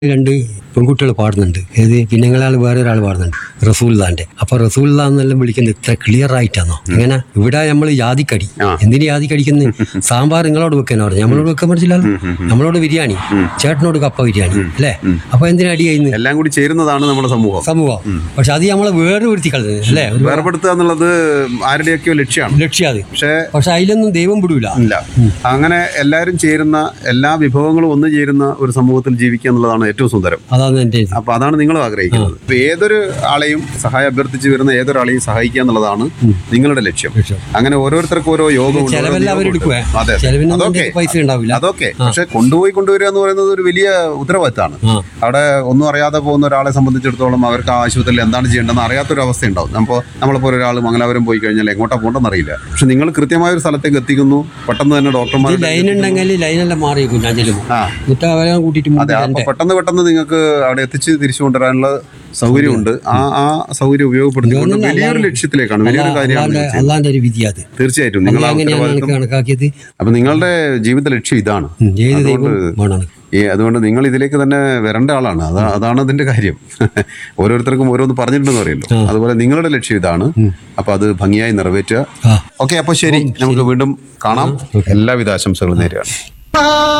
രണ്ട് പെൺകുട്ടികൾ പാടുന്നുണ്ട് ഏത് പിന്നെ നിങ്ങളാൾ വേറെ ഒരാൾ പാടുന്നുണ്ട് റസൂൽദാന്റെ അപ്പൊ റസൂൽദാ എന്നെല്ലാം വിളിക്കുന്നത് ഇത്ര ക്ലിയർ ആയിട്ടാണോ എങ്ങനെ ഇവിടെ നമ്മൾ ജാതിക്കടി ആ. എന്തിനു ജാതിക്കടിക്കുന്നത് സാമ്പാർ നിങ്ങളോട് വെക്കാൻ പറഞ്ഞു നമ്മളോട് വെക്കാൻ പറ്റില്ലല്ലോ നമ്മളോട് ബിരിയാണി ചേട്ടനോട് കപ്പ ബിരിയാണി അല്ലേ അപ്പൊ എന്തിനാ അടി ചെയ്യുന്നത് എല്ലാം കൂടി ചേരുന്നതാണ് നമ്മുടെ സമൂഹം സമൂഹം പക്ഷെ അത് നമ്മളെ വേറെ വരുത്തി കളഞ്ഞത് അല്ലേ ഒരു വേർപെടുത്തുക എന്നുള്ളത് ആരുടെയൊക്കെയോ ലക്ഷ്യമാണ് ലക്ഷ്യം അത് പക്ഷേ പക്ഷെ അതിലൊന്നും ദൈവം വിടൂല ഇല്ല അങ്ങനെ എല്ലാവരും ചേരുന്ന എല്ലാ വിഭവങ്ങളും ഒന്നു ചേരുന്ന ഒരു സമൂഹത്തിൽ ജീവിക്കുക എന്നുള്ളതാണ് ഏറ്റവും സുന്ദരം അതാണ് എൻ്റെ ഇത്. അപ്പൊ അതാണ് നിങ്ങൾ ആഗ്രഹിക്കുന്നത് ഇപ്പൊ ഏതൊരു ആളെയും സഹായം അഭ്യർത്ഥിച്ച് വരുന്ന ഏതൊരാളെയും സഹായിക്കുക എന്നുള്ളതാണ് നിങ്ങളുടെ ലക്ഷ്യം ലക്ഷ്യം. അങ്ങനെ ഓരോരുത്തർക്കും ഓരോ യോഗമുണ്ട് ഓരോ ചെലവെല്ലാം നിയോഗമുണ്ട്. അവരെടുക്കുവേ അതെ ചെലവിനൊന്നും അതൊക്കെ എൻ്റെ പൈസ ഉണ്ടാവില്ല അതൊക്കെ പക്ഷെ കൊണ്ടുപോയി കൊണ്ടുവരിക എന്ന് പറയുന്നത് ഒരു വലിയ ഉത്തരവാദിത്തമാണ് ആ അവിടെ ഒന്നും അറിയാതെ പോകുന്ന ഒരാളെ സംബന്ധിച്ചിടത്തോളം അവർക്ക് ആ ആശുപത്രിയിൽ എന്താണ് ചെയ്യേണ്ടതെന്ന് അറിയാത്തൊരു അവസ്ഥ ഉണ്ടാവും അപ്പോൾ നമ്മളിപ്പോൾ ഒരാൾ മംഗലാപുരം പോയി കഴിഞ്ഞാൽ എങ്ങോട്ടാ പോകേണ്ടെന്ന് അറിയില്ല പക്ഷെ നിങ്ങൾ കൃത്യമായ ഒരു സ്ഥലത്തേക്ക് എത്തിക്കുന്നു പെട്ടെന്ന് തന്നെ ഈ ഡോക്ടർമാർ ലൈൻ ഉണ്ടെങ്കിൽ ലൈനെല്ലാം മാറിയേക്കും ഞാൻ ചെല്ലുമ്പോൾ ആ എന്നിട്ട് അവരെ കൂട്ടിയിട്ട് അതെ മുമ്പിൽ അപ്പൊ എൻ്റെ പെട്ടെന്ന് പെട്ടെന്ന് നിങ്ങൾക്ക് അവിടെ എത്തിച്ച് തിരിച്ചു കൊണ്ടുവരാനുള്ള സൗകര്യമുണ്ട് ആ ആ സൗകര്യം ഉപയോഗപ്പെടുത്തിക്കൊണ്ട് ഇതൊന്നും വലിയൊരു അല്ലാതെ- ലക്ഷ്യത്തിലേക്കാണ് വലിയൊരു കാര്യമാണ് അള്ളാന്റെ നിങ്ങൾ ചെയ്യുന്നത്. അള്ളാന്റെ ഒരു വിധി അത് തീർച്ചയായിട്ടും നിങ്ങൾ ആ അങ്ങനെയാണ് ഉത്തരവാദിത്വം എനിക്ക് കണക്കാക്കിയത് അപ്പൊ നിങ്ങളുടെ ജീവിത ലക്ഷ്യം ഇതാണ് ഉം, ഏത് ദൈവം വേണമാണ് ഈ അതുകൊണ്ട് നിങ്ങൾ ഇതിലേക്ക് തന്നെ വരേണ്ട ആളാണ് അതാ അതാണ് അതിന്റെ കാര്യം ഓരോരുത്തർക്കും ഓരോന്ന് പറഞ്ഞിട്ടുണ്ടെന്ന് അറിയല്ലോ അതുപോലെ നിങ്ങളുടെ ലക്ഷ്യം ഇതാണ് അപ്പൊ അത് ഭംഗിയായി നിറവേറ്റുക ആ ഓക്കെ അപ്പൊ ശരി നമുക്ക് വീണ്ടും കാണാം എല്ലാവിധ ആശംസകളും നേരെയാണ്